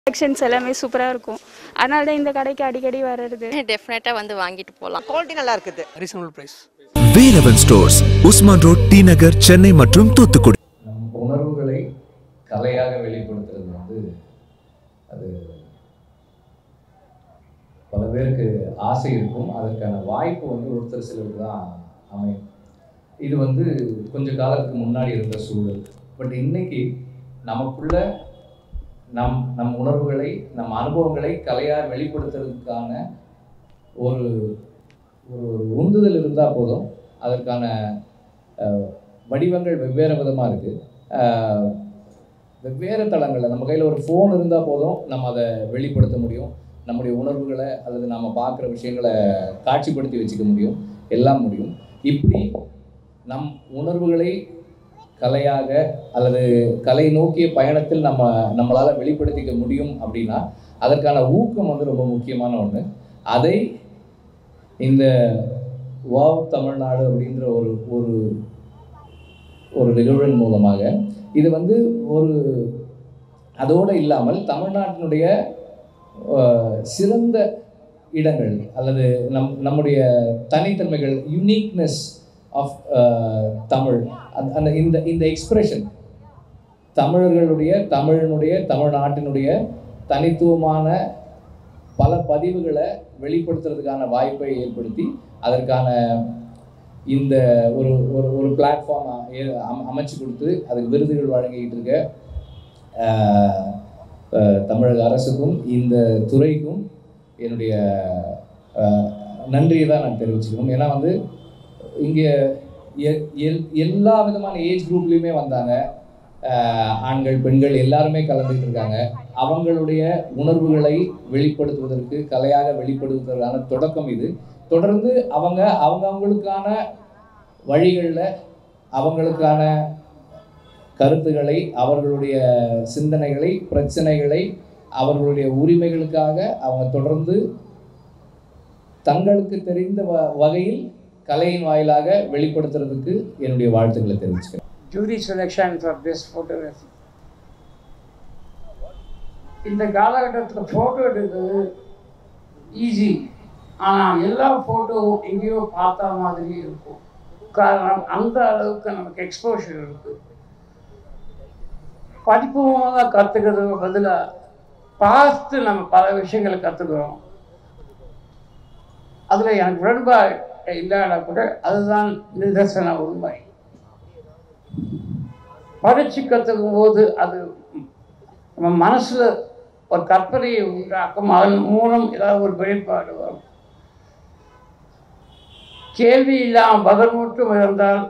Collections எல்லாமே சூப்பராக இருக்கும் அதனால தான் இந்த கடைக்கு அடிக்கடி வர்றது டெஃபினட்டாக வந்து வாங்கிட்டு போகலாம் குவாலிட்டி நல்லா இருக்குது reasonable price Velavan stores Usman road T Nagar Chennai மற்றும் தூத்துக்குடி நம் உணர்வுகளை கலையாக வெளிப்படுத்துறது வந்து அது பல பேருக்கு ஆசை இருக்கும் அதற்கான வாய்ப்பு வந்து ஒருத்தர் சிலருக்கு தான் அமையும் இது வந்து கொஞ்ச காலத்துக்கு முன்னாடி இருந்த சூழல் பட் இன்னைக்கு நமக்குள்ள நம் நம் உணர்வுகளை நம் அனுபவங்களை கலையாக வெளிப்படுத்துறதுக்கான ஒரு ஒரு ஒரு உந்துதல் இருந்தால் போதும் அதற்கான அஹ், வடிவங்கள் வெவ்வேறு விதமாக இருக்குது வெவ்வேறு தளங்களில் நம்ம கையில் ஒரு ஃபோன் இருந்தால் போதும் நம்ம அதை வெளிப்படுத்த முடியும் நம்முடைய உணர்வுகளை அல்லது நம்ம பார்க்குற விஷயங்களை காட்சிப்படுத்தி வச்சுக்க முடியும் எல்லாம் முடியும் இப்படி நம் உணர்வுகளை கலையாக அல்லது கலை நோக்கிய பயணத்தில் நம்ம நம்மளால் வெளிப்படுத்திக்க முடியும் அப்படின்னா அதற்கான ஊக்கம் வந்து ரொம்ப முக்கியமான ஒன்று அதை இந்த வாவ் தமிழ்நாடு அப்படின்ற ஒரு ஒரு ஒரு நிகழ்வின் மூலமாக இது வந்து ஒரு அதோடு இல்லாமல் தமிழ்நாட்டினுடைய அஹ், சிறந்த இடங்கள் அல்லது நம் நம்முடைய தனித்தன்மைகள் யுனிக்னஸ் ஆஃப் தமிழ் அந்த- அந்த இந்த இந்த எக்ஸ்பிரஷன் தமிழர்களுடைய தமிழனுடைய தமிழ்நாட்டினுடைய தனித்துவமான பல பதிவுகளை வெளிப்படுத்துறதுக்கான வாய்ப்பை ஏற்படுத்தி அதற்கான இந்த ஒரு ஒரு ஒரு பிளாட்ஃபார்ம் அமைச்சு கொடுத்து அதுக்கு விருதுகள் வழங்கிட்டு இருக்க ஆஹ், ஆஹ், தமிழக அரசுக்கும் இந்த துறைக்கும் என்னுடைய ஆஹ், நன்றியை தான் நான் தெரிவிச்சுக்கணும் ஏன்னா வந்து இங்கே எ- எல் எல்லா விதமான ஏஜ் குரூப்லேயுமே வந்தாங்க ஆஹ், ஆண்கள் பெண்கள் எல்லாருமே கலந்துக்கிட்டு இருக்காங்க அவங்களுடைய உணர்வுகளை வெளிப்படுத்துவதற்கு கலையாக வெளிப்படுத்துவதற்கான தொடக்கம் இது தொடர்ந்து அவங்க அவங்கவுங்களுக்கான வழிகளில் அவங்களுக்கான கருத்துக்களை அவர்களுடைய சிந்தனைகளை பிரச்சனைகளை அவர்களுடைய உரிமைகளுக்காக அவங்க தொடர்ந்து தங்களுக்கு தெரிந்த வ வகையில் கலையின் வாயிலாக வெளிப்படுத்துறதுக்கு என்னுடைய வாழ்த்துக்களை தெரிவிச்சுக்கிறேன் jury selection for best photography. இந்த காலகட்டத்தில் ஃபோட்டோ எடுக்கிறது ஈஸி ஆனால் எல்லா ஃபோட்டோவும் எங்கேயோ பார்த்தா மாதிரி இருக்கும் காரணம் அந்த அளவுக்கு நமக்கு எக்ஸ்போஷர் இருக்குது படிப்பு மூலமாக கற்றுக்கிறதுக்கு பதிலாக பார்த்து நம்ம பல விஷயங்களை கற்றுக்குறோம் அதில் எனக்கு உடன்பாடு இல்லாத கூட அதுதான் நிதர்சன உண்மை படித்து கற்றுக்கும் போது அது நம்ம மனசில் ஒரு கற்பனையை உண்டாக்கும் அதன் மூலம் ஏதாவது ஒரு வெளிப்பாடு வரும் கேள்வி இல்லாமல் பதில் மட்டும் இருந்தால்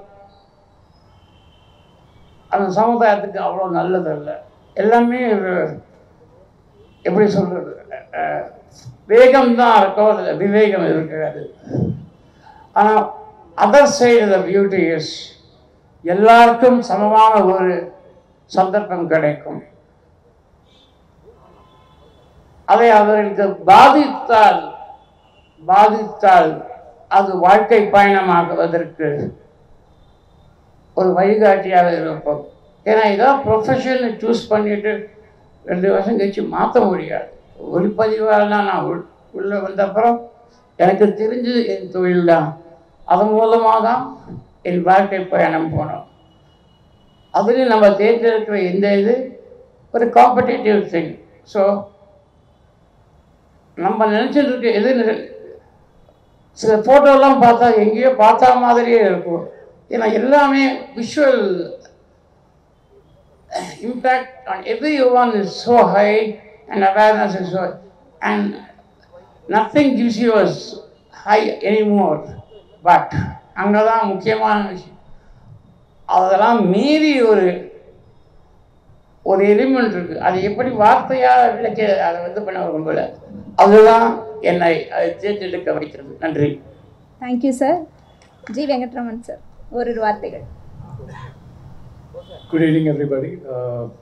அந்த சமுதாயத்துக்கு அவ்வளோ நல்லதல்ல எல்லாமே ஒரு எப்படி சொல்கிறது வேகம்தான் இருக்கோ அதில் விவேகம் இருக்காது ஆனால் other side the beauty is எல்லாருக்கும் சமமான ஒரு சந்தர்ப்பம் கிடைக்கும் அதை அவர்களுக்கு பாதித்தால் பாதித்தால் அது வாழ்க்கை பயணமாகுவதற்கு ஒரு வழிகாட்டியாக இருப்போம் ஏன்னா ஏதோ ப்ரொஃபஷன் சூஸ் பண்ணிட்டு ரெண்டு வருஷம் கழிச்சு மாற்ற முடியாது ஒளிப்பதிவாளனா நான் உள் உள்ளே வந்த அப்புறம் எனக்கு தெரிஞ்சது என் தொழில் தான் அதன் மூலமாக தான் என் வாழ்க்கை பயணம் போனோம் அதுலேயும் நம்ம தேர்ந்தெடுக்கிற எந்த இது ஒரு காம்படிட்டிவ் திங் ஸோ நம்ம நினச்சிட்டு இருக்க எது நினை- சில ஃபோட்டோலாம் பார்த்தா எங்கேயோ பார்த்தா மாதிரியே இருக்கும் ஏன்னா எல்லாமே visual impact on everyone is so high and awareness is so and nothing gives you as high anymore but அங்கே தான் முக்கியமான விஷயம் அதெல்லாம் மீறி ஒரு ஒரு எலிமெண்ட் இருக்கு அது எப்படி வார்த்தையாக விளக்க அதை வந்து பண்ண விரும்பல அதுதான் என்னை அதை தேர்ந்தெடுக்க வைக்கிறது நன்றி thank you sir G Venkatraman sir ஒரு வார்த்தைகள் Good evening, everybody. Uh,